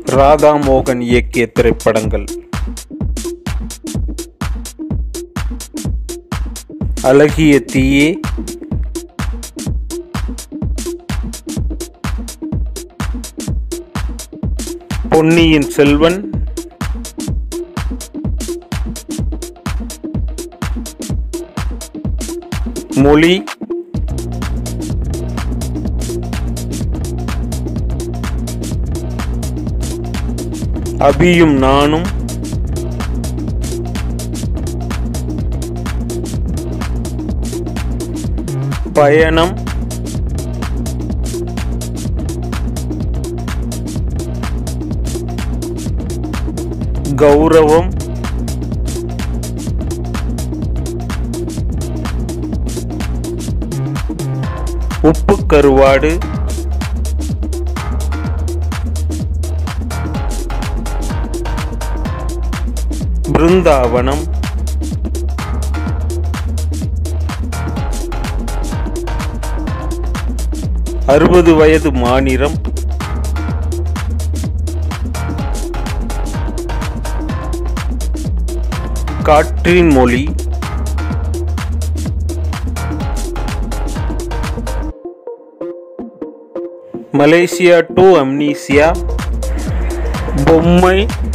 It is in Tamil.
ராதா மோகன் இயக்கிய திரைப்படங்கள் அழகிய தீயே பொன்னியின் செல்வன் மொழி அபியும் நானும் பயணம் கௌரவம் உப்பு கருவாடு பிருந்தாவனம் அறுபது வயது மாநிலம் காற்றின் மொழி மலேசியா டு அம்னீசியா பொம்மை